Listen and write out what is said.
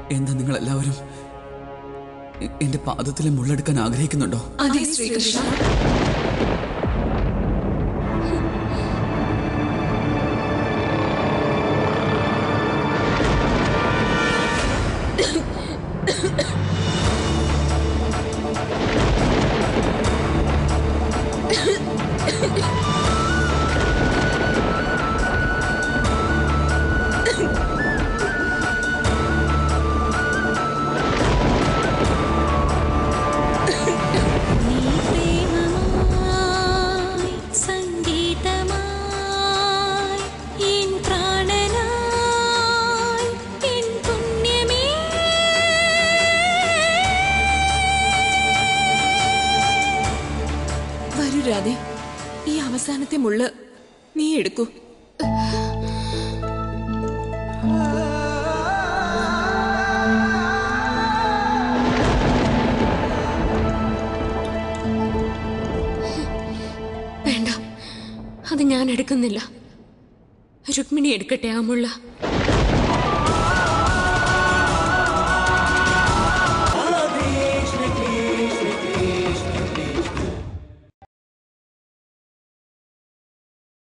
എന്താ നിങ്ങൾ എല്ലാവരും എ- എന്റെ പാദത്തിലെ മുള്ളെടുക്കാൻ ആഗ്രഹിക്കുന്നുണ്ടോ അതെ ശ്രീകൃഷ്ണ നീ പ്രേമമായി സംഗീതമായി എൻ പ്രാണനായി എൻ പുണ്യമേ വരൂ രാധേ ഈ അവസാനത്തെ മുള്ള നീ എടുക്കൂ വേണ്ട അത് ഞാൻ എടുക്കുന്നില്ല രുക്മിണി എടുക്കട്ടെ ആ മുള്ള